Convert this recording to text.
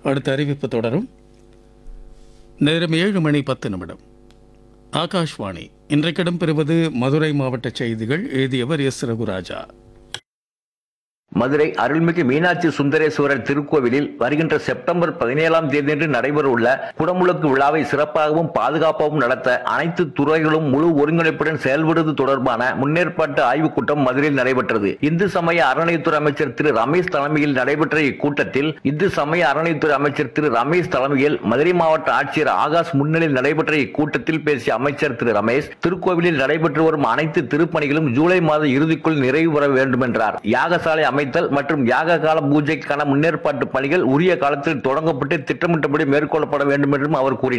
அடுத்த அறிவிப்பு தொடரும் நேரம் ஏழு மணி பத்து நிமிடம் ஆகாஷ்வாணி இன்றைக்கு இடம்பெறுவது மதுரை மாவட்ட செய்திகள் எழுதியவர் எஸ் ரகுராஜா மதுரை அருள்மிகு மீனாட்சி சுந்தரேஸ்வரர் திருக்கோவிலில் வருகின்ற செப்டம்பர் பதினேழாம் தேதியன்று நடைபெறவுள்ள குடமுழுக்கு விழாவை சிறப்பாகவும் பாதுகாப்பாகவும் நடத்த அனைத்து துறைகளும் முழு ஒருங்கிணைப்புடன் செயல்படுவது தொடர்பான முன்னேற்பாட்டு ஆய்வுக் கூட்டம் மதுரையில் நடைபெற்றது இந்து சமய அறநிலையத்துறை அமைச்சர் திரு ரமேஷ் தலைமையில் நடைபெற்ற இக்கூட்டத்தில் இந்து சமய அறநிலையத்துறை அமைச்சர் திரு ரமேஷ் தலைமையில் மதுரை மாவட்ட ஆட்சியர் ஆகாஷ் முன்னிலையில் நடைபெற்ற இக்கூட்டத்தில் பேசிய அமைச்சர் திரு ரமேஷ் திருக்கோவிலில் நடைபெற்று வரும் அனைத்து திருப்பணிகளும் ஜூலை மாத இறுதிக்குள் நிறைவு பெற வேண்டும் என்றார் யாகசாலை அமைத்தல் மற்றும் யாக கால பூஜைக்கான முன்னேற்பாட்டு பணிகள் உரிய காலத்தில் தொடங்கப்பட்டு திட்டமிட்டபடி மேற்கொள்ளப்பட வேண்டும் என்றும் அவர் கூறினார்